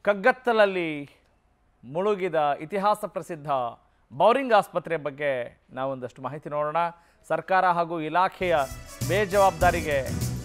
ಕಗ್ಗತ್ತಲಲ್ಲಿ ಮುಳುಗಿದ ಇತಿಹಾಸ ಪ್ರಸಿದ್ಧ ಬೌರಿಂಗ್ ಆಸ್ಪತ್ರೆ ಬಗ್ಗೆ ನಾವೊಂದಷ್ಟು ಮಾಹಿತಿ ನೋಡೋಣ ಸರ್ಕಾರ ಹಾಗೂ ಇಲಾಖೆಯ ಬೇಜವಾಬ್ದಾರಿಗೆ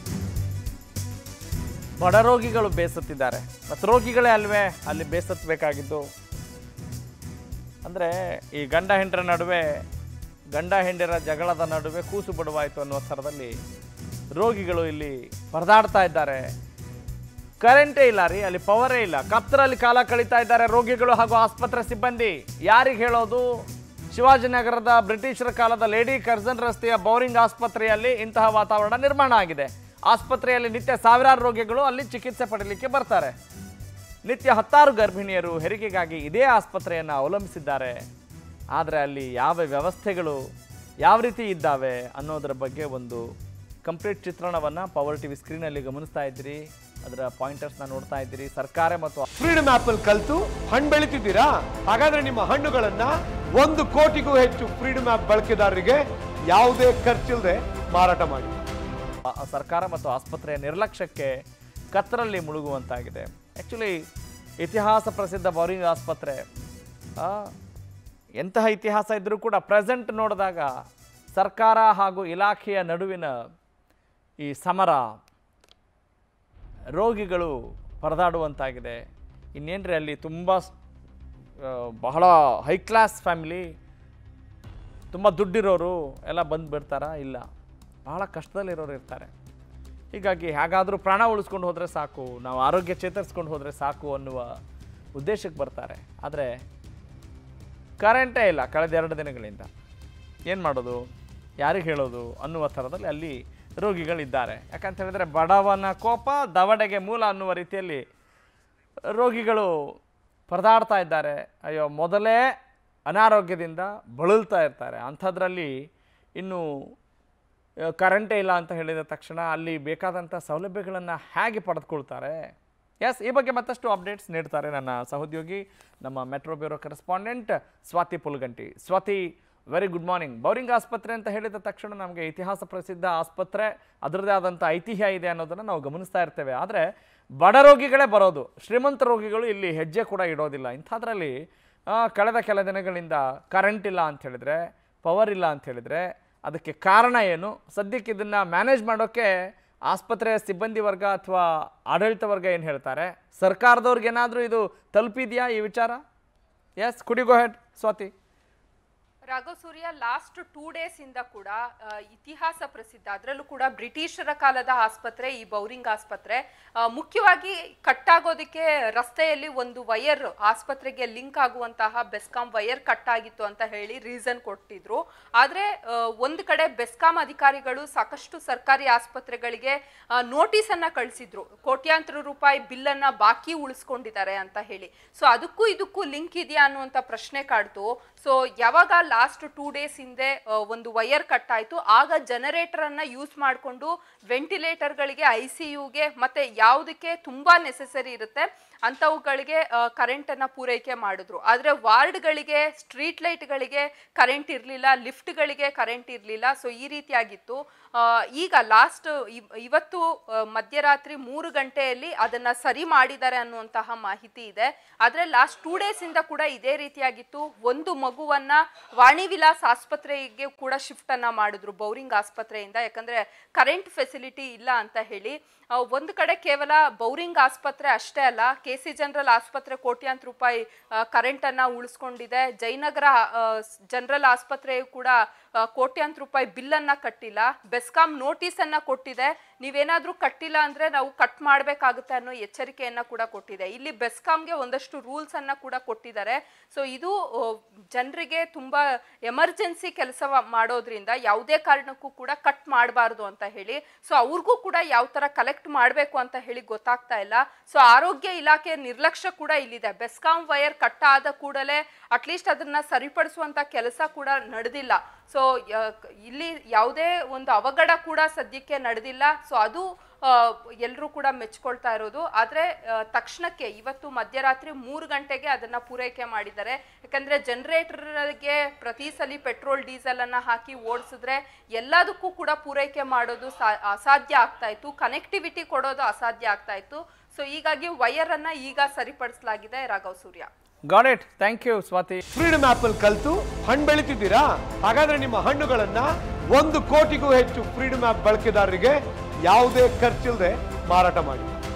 ಬಡ ರೋಗಿಗಳು ಬೇಸತ್ತಿದ್ದಾರೆ ಮತ್ತು ರೋಗಿಗಳೇ ಅಲ್ವೇ ಅಲ್ಲಿ ಬೇಸತ್ತಬೇಕಾಗಿದ್ದು ಅಂದರೆ ಈ ಗಂಡ ಹೆಂಡರ ನಡುವೆ ಗಂಡ ಹೆಂಡರ ಜಗಳದ ನಡುವೆ ಕೂಸು ಬಿಡುವಾಯಿತು ಅನ್ನುವ ಥರದಲ್ಲಿ ರೋಗಿಗಳು ಇಲ್ಲಿ ಪರದಾಡ್ತಾ ಇದ್ದಾರೆ ಕರೆಂಟೇ ಇಲ್ಲ ರೀ ಅಲ್ಲಿ ಪವರೇ ಇಲ್ಲ ಕತ್ತರಲ್ಲಿ ಕಾಲ ಕಳೀತಾ ಇದ್ದಾರೆ ರೋಗಿಗಳು ಹಾಗೂ ಆಸ್ಪತ್ರೆ ಸಿಬ್ಬಂದಿ ಯಾರಿಗೆ ಹೇಳೋದು ಶಿವಾಜಿನಗರದ ಬ್ರಿಟಿಷರ ಕಾಲದ ಲೇಡಿ ಕರ್ಜನ್ ರಸ್ತೆಯ ಬೌರಿಂಗ್ ಆಸ್ಪತ್ರೆಯಲ್ಲಿ ಇಂತಹ ವಾತಾವರಣ ನಿರ್ಮಾಣ ಆಗಿದೆ ಆಸ್ಪತ್ರೆಯಲ್ಲಿ ನಿತ್ಯ ಸಾವಿರಾರು ರೋಗಿಗಳು ಅಲ್ಲಿ ಚಿಕಿತ್ಸೆ ಪಡೀಲಿಕ್ಕೆ ಬರ್ತಾರೆ ನಿತ್ಯ ಹತ್ತಾರು ಗರ್ಭಿಣಿಯರು ಹೆರಿಗೆಗಾಗಿ ಇದೇ ಆಸ್ಪತ್ರೆಯನ್ನು ಅವಲಂಬಿಸಿದ್ದಾರೆ ಆದರೆ ಅಲ್ಲಿ ಯಾವ ವ್ಯವಸ್ಥೆಗಳು ಯಾವ ರೀತಿ ಇದ್ದಾವೆ ಅನ್ನೋದರ ಬಗ್ಗೆ ಒಂದು ಕಂಪ್ಲೀಟ್ ಚಿತ್ರಣವನ್ನು ಪವರ್ ಟಿ ವಿ ಸ್ಕ್ರೀನಲ್ಲಿ ಗಮನಿಸ್ತಾ ಇದ್ದೀರಿ ಅದರ ಪಾಯಿಂಟರ್ಸ್ನ ನೋಡ್ತಾ ಇದ್ದೀರಿ ಸರ್ಕಾರ ಮತ್ತು ಫ್ರೀಡಮ್ ಆಪ್ ಅಲ್ಲಿ ಕಲ್ತು ಹಣ್ಣು ಬೆಳಿತಿದ್ದೀರಾ ಹಾಗಾದ್ರೆ ನಿಮ್ಮ ಹಣ್ಣುಗಳನ್ನ ಒಂದು ಕೋಟಿಗೂ ಹೆಚ್ಚು ಫ್ರೀಡಮ್ ಆಪ್ ಬಳಕೆದಾರರಿಗೆ ಯಾವುದೇ ಖರ್ಚಿಲ್ಲದೆ ಮಾರಾಟ ಮಾಡಿ ಆ- ಆ ಸರ್ಕಾರ ಮತ್ತು ಆಸ್ಪತ್ರೆಯ ನಿರ್ಲಕ್ಷ್ಯಕ್ಕೆ ಕತ್ತರಲ್ಲಿ ಮುಳುಗುವಂತಾಗಿದೆ ಆ್ಯಕ್ಚುಲಿ ಇತಿಹಾಸ ಪ್ರಸಿದ್ಧ ಬೌರಿಂಗ್ ಆಸ್ಪತ್ರೆ ಆ, ಎಂತಹ ಇತಿಹಾಸ ಇದ್ದರೂ ಕೂಡ ಪ್ರೆಸೆಂಟ್ ನೋಡಿದಾಗ ಸರ್ಕಾರ ಹಾಗೂ ಇಲಾಖೆಯ ನಡುವಿನ ಈ ಸಮರ ರೋಗಿಗಳು ಪರದಾಡುವಂತಾಗಿದೆ ಇನ್ನೇನ್ರಿ ಅಲ್ಲಿ ತುಂಬ ಬಹಳ ಹೈ ಕ್ಲಾಸ್ ಫ್ಯಾಮಿಲಿ ತುಂಬ ದುಡ್ಡಿರೋರು ಎಲ್ಲ ಬಂದು ಬಿಡ್ತಾರಾ ಇಲ್ಲ ಬಹಳ ಕಷ್ಟದಲ್ಲಿರೋರು ಇರ್ತಾರೆ ಹೀಗಾಗಿ ಹೇಗಾದರೂ ಪ್ರಾಣ ಉಳಿಸ್ಕೊಂಡು ಹೋದರೆ ಸಾಕು ನಾವು ಆರೋಗ್ಯ ಚೇತರಿಸ್ಕೊಂಡು ಹೋದರೆ ಸಾಕು ಅನ್ನುವ ಉದ್ದೇಶಕ್ಕೆ ಬರ್ತಾರೆ ಆದರೆ ಕರೆಂಟೇ ಇಲ್ಲ ಕಳೆದ ಎರಡು ದಿನಗಳಿಂದ ಏನು ಮಾಡೋದು ಯಾರಿಗೆ ಹೇಳೋದು ಅನ್ನುವ ಥರದಲ್ಲಿ ಅಲ್ಲಿ ರೋಗಿಗಳಿದ್ದಾರೆ ಯಾಕಂತ ಹೇಳಿದ್ರೆ ಬಡವನ ಕೋಪ ದವಡೆಗೆ ಮೂಲ ಅನ್ನುವ ರೀತಿಯಲ್ಲಿ ರೋಗಿಗಳು ಪರದಾಡ್ತಾ ಇದ್ದಾರೆ ಅಯ್ಯೋ ಮೊದಲೇ ಅನಾರೋಗ್ಯದಿಂದ ಬಳಲ್ತಾ ಇರ್ತಾರೆ ಅಂಥದ್ರಲ್ಲಿ ಇನ್ನು ಆ, ಕರೆಂಟೇ ಇಲ್ಲ ಅಂತ ಹೇಳಿದ ತಕ್ಷಣ ಅಲ್ಲಿ ಬೇಕಾದಂಥ ಸೌಲಭ್ಯಗಳನ್ನು ಹೇಗೆ ಪಡೆದುಕೊಳ್ತಾರೆ ಎಸ್ ಈ ಬಗ್ಗೆ ಮತ್ತಷ್ಟು ಅಪ್ಡೇಟ್ಸ್ ನೀಡ್ತಾರೆ ನನ್ನ ಸಹೋದ್ಯೋಗಿ ನಮ್ಮ metro bureau correspondent Swathi Pulganti Swathi very good morning Bowring ಆಸ್ಪತ್ರೆ ಅಂತ ಹೇಳಿದ ತಕ್ಷಣ ನಮಗೆ ಇತಿಹಾಸ ಪ್ರಸಿದ್ಧ ಆಸ್ಪತ್ರೆ ಅದರದ್ದೇ ಆದಂಥ ಐತಿಹ್ಯ ಇದೆ ಅನ್ನೋದನ್ನು ನಾವು ಗಮನಿಸ್ತಾ ಇರ್ತೇವೆ ಆದರೆ ಬಡ ರೋಗಿಗಳೇ ಬರೋದು ಶ್ರೀಮಂತ ರೋಗಿಗಳು ಇಲ್ಲಿ ಹೆಜ್ಜೆ ಕೂಡ ಇಡೋದಿಲ್ಲ ಇಂಥದ್ರಲ್ಲಿ ಆ, ಕಳೆದ ಕೆಲ ದಿನಗಳಿಂದ ಕರೆಂಟ್ ಇಲ್ಲ ಅಂತ ಹೇಳಿದ್ರೆ ಪವರ್ ಇಲ್ಲ ಅಂತ ಹೇಳಿದ್ರೆ ಅದಕ್ಕೆ ಕಾರಣ ಏನು ಸದ್ಯಕ್ಕೆ ಇದನ್ನು ಮ್ಯಾನೇಜ್ ಮಾಡೋಕ್ಕೆ ಆಸ್ಪತ್ರೆಯ ಸಿಬ್ಬಂದಿ ವರ್ಗ ಅಥವಾ ಆಡಳಿತ ವರ್ಗ ಏನು ಹೇಳ್ತಾರೆ ಸರ್ಕಾರದವ್ರಿಗೆ ಏನಾದರೂ ಇದು ತಲುಪಿದೆಯಾ ಈ ವಿಚಾರ ಎಸ್ ಕುಡಿಗೋ head Swathi Raghav Surya last two days ಇಂದ ಕೂಡ ಆ, ಇತಿಹಾಸ ಪ್ರಸಿದ್ಧ ಅದರಲ್ಲೂ ಕೂಡ ಬ್ರಿಟಿಷರ ಕಾಲದ ಆಸ್ಪತ್ರೆ ಈ ಬೌರಿಂಗ್ ಆಸ್ಪತ್ರೆ ಆ, ಮುಖ್ಯವಾಗಿ ಕಟ್ಟಾಗೋದಕ್ಕೆ ರಸ್ತೆಯಲ್ಲಿ ಒಂದು ವಯರ್ ಆಸ್ಪತ್ರೆಗೆ ಲಿಂಕ್ ಆಗುವಂತಹ ಬೆಸ್ಕಾಂ ವಯರ್ ಕಟ್ ಆಗಿತ್ತು ಅಂತ ಹೇಳಿ ರೀಸನ್ ಕೊಟ್ಟಿದ್ರು ಆದ್ರೆ ಆ, ಒಂದು ಕಡೆ ಬೆಸ್ಕಾಂ ಅಧಿಕಾರಿಗಳು ಸಾಕಷ್ಟು ಸರ್ಕಾರಿ ಆಸ್ಪತ್ರೆಗಳಿಗೆ ನೋಟಿಸ್ ಅನ್ನ ಕಳಿಸಿದ್ರು ಕೋಟ್ಯಾಂತರ ರೂಪಾಯಿ ಬಿಲ್ ಅನ್ನ ಬಾಕಿ ಉಳಿಸ್ಕೊಂಡಿದ್ದಾರೆ ಅಂತ ಹೇಳಿ ಸೊ ಅದಕ್ಕೂ ಇದಕ್ಕೂ ಲಿಂಕ್ ಇದೆಯಾ ಅನ್ನುವಂಥ ಪ್ರಶ್ನೆ ಕಾಡ್ತು ಸೊ ಯಾವಾಗ ಲಾಸ್ಟ್ ಟೂ ಡೇಸ್ ಹಿಂದೆ ಆ, ಒಂದು ವಯರ್ ಕಟ್ ಆಯ್ತು ಆಗ ಜನರೇಟರ್ ಅನ್ನ ಯೂಸ್ ಮಾಡಿಕೊಂಡು ವೆಂಟಿಲೇಟರ್ಗಳಿಗೆ ಐ ಸಿ ಯುಗೆ ಮತ್ತೆ ಯಾವುದಕ್ಕೆ ತುಂಬಾ ನೆಸೆಸರಿ ಇರುತ್ತೆ ಅಂಥವುಗಳಿಗೆ ಕರೆಂಟ್ ಅನ್ನ ಪೂರೈಕೆ ಮಾಡಿದ್ರು ಆದ್ರೆ ವಾರ್ಡ್ಗಳಿಗೆ ಸ್ಟ್ರೀಟ್ ಲೈಟ್ಗಳಿಗೆ ಕರೆಂಟ್ ಇರಲಿಲ್ಲ ಲಿಫ್ಟ್ಗಳಿಗೆ ಕರೆಂಟ್ ಇರಲಿಲ್ಲ ಸೊ ಈ ರೀತಿಯಾಗಿತ್ತು ಆ, ಈಗ ಲಾಸ್ಟ್ ಇವತ್ತು ಆ, ಮಧ್ಯರಾತ್ರಿ ಮೂರು ಗಂಟೆಯಲ್ಲಿ ಅದನ್ನ ಸರಿ ಮಾಡಿದ್ದಾರೆ ಅನ್ನುವಂತಹ ಮಾಹಿತಿ ಇದೆ ಆದ್ರೆ ಲಾಸ್ಟ್ ಟೂ ಡೇಸ್ ಇಂದ ಕೂಡ ಇದೇ ರೀತಿಯಾಗಿತ್ತು ಒಂದು ಮಗುವನ್ನ ವಾಣಿ ವಿಲಾಸ್ ಆಸ್ಪತ್ರೆಗೆ ಕೂಡ ಶಿಫ್ಟ್ ಅನ್ನ ಮಾಡಿದ್ರು ಬೌರಿಂಗ್ ಆಸ್ಪತ್ರೆಯಿಂದ ಯಾಕಂದ್ರೆ ಕರೆಂಟ್ ಫೆಸಿಲಿಟಿ ಇಲ್ಲ ಅಂತ ಹೇಳಿ ಆ, ಒಂದು ಕಡೆ ಕೇವಲ ಬೌರಿಂಗ್ ಆಸ್ಪತ್ರೆ ಅಷ್ಟೇ ಅಲ್ಲ ಕೆ ಸಿ ಜನರಲ್ ಆಸ್ಪತ್ರೆ ಕೋಟ್ಯಾಂತರ ರೂಪಾಯಿ ಕರೆಂಟ್ ಅನ್ನ ಉಳಿಸ್ಕೊಂಡಿದೆ ಜಯನಗರ ಜನರಲ್ ಆಸ್ಪತ್ರೆಯು ಕೂಡ ಆ, ಕೋಟ್ಯಾಂತರ ರೂಪಾಯಿ ಬಿಲ್ ಅನ್ನ ಕಟ್ಟಿಲ್ಲ ಬೆಸ್ಕಾಂ ನೋಟಿಸ್ ಅನ್ನ ಕೊಟ್ಟಿದೆ ನೀವೇನಾದ್ರೂ ಕಟ್ಟಿಲ್ಲ ಅಂದ್ರೆ ನಾವು ಕಟ್ ಮಾಡ್ಬೇಕಾಗುತ್ತೆ ಅನ್ನೋ ಎಚ್ಚರಿಕೆಯನ್ನ ಕೂಡ ಕೊಟ್ಟಿದೆ ಇಲ್ಲಿ ಬೆಸ್ಕಾಂಗೆ ಒಂದಷ್ಟು ರೂಲ್ಸ್ ಅನ್ನ ಕೂಡ ಕೊಟ್ಟಿದ್ದಾರೆ ಸೊ ಇದು ಜನರಿಗೆ ತುಂಬಾ ಎಮರ್ಜೆನ್ಸಿ ಕೆಲಸ ಮಾಡೋದ್ರಿಂದ ಯಾವುದೇ ಕಾರಣಕ್ಕೂ ಕೂಡ ಕಟ್ ಮಾಡಬಾರ್ದು ಅಂತ ಹೇಳಿ ಸೊ ಅವ್ರಿಗೂ ಕೂಡ ಯಾವ ತರ ಕಲೆಕ್ಟ್ ಮಾಡಬೇಕು ಅಂತ ಹೇಳಿ ಗೊತ್ತಾಗ್ತಾ ಇಲ್ಲ ಸೊ ಆರೋಗ್ಯ ಇಲಾಖೆ ನಿರ್ಲಕ್ಷ್ಯ ಕೂಡ ಇಲ್ಲಿದೆ ಬೆಸ್ಕಾಂ ವೈರ್ ಕಟ್ ಆದ ಕೂಡಲೇ ಅಟ್ಲೀಸ್ಟ್ ಅದನ್ನ ಸರಿಪಡಿಸುವಂತ ಕೆಲಸ ಕೂಡ ನಡೆದಿಲ್ಲ ಸೊ ಇಲ್ಲಿ ಯಾವುದೇ ಒಂದು ಅವಘಡ ಕೂಡ ಸದ್ಯಕ್ಕೆ ನಡೆದಿಲ್ಲ ಸೊ ಅದು ಎಲ್ಲರೂ ಕೂಡ ಮೆಚ್ಕೊಳ್ತಾ ಇರೋದು ಆದರೆ ತಕ್ಷಣಕ್ಕೆ ಇವತ್ತು ಮಧ್ಯರಾತ್ರಿ ಮೂರು ಗಂಟೆಗೆ ಅದನ್ನ ಪೂರೈಕೆ ಮಾಡಿದ್ದಾರೆ ಯಾಕಂದ್ರೆ ಜನರೇಟರ್ಗೆ ಪ್ರತಿ ಸಲ ಪೆಟ್ರೋಲ್ ಡೀಸೆಲ್ ಅನ್ನ ಹಾಕಿ ಓಡಿಸಿದ್ರೆ ಎಲ್ಲದಕ್ಕೂ ಕೂಡ ಪೂರೈಕೆ ಮಾಡೋದು ಸಾ ಅಸಾಧ್ಯ ಆಗ್ತಾ ಇತ್ತು ಕನೆಕ್ಟಿವಿಟಿ ಕೊಡೋದು ಅಸಾಧ್ಯ ಆಗ್ತಾ ಇತ್ತು ಸೊ ಹೀಗಾಗಿ ವೈರ್ ಅನ್ನ ಈಗ ಸರಿಪಡಿಸಲಾಗಿದೆ Raghav Surya got it thank you Swathi freedom app ಅಲ್ಲಿ ಕಲ್ತು ಹಣ್ಣು ಬೆಳಿತಿದ್ದೀರಾ ಹಾಗಾದ್ರೆ ನಿಮ್ಮ ಹಣ್ಣುಗಳನ್ನ ಒಂದು ಕೋಟಿಗೂ ಹೆಚ್ಚು ಫ್ರೀಡಮ್ ಆಪ್ ಬಳಕೆದಾರರಿಗೆ ಯಾವುದೇ ಖರ್ಚಿಲ್ಲದೆ ಮಾರಾಟ ಮಾಡಿ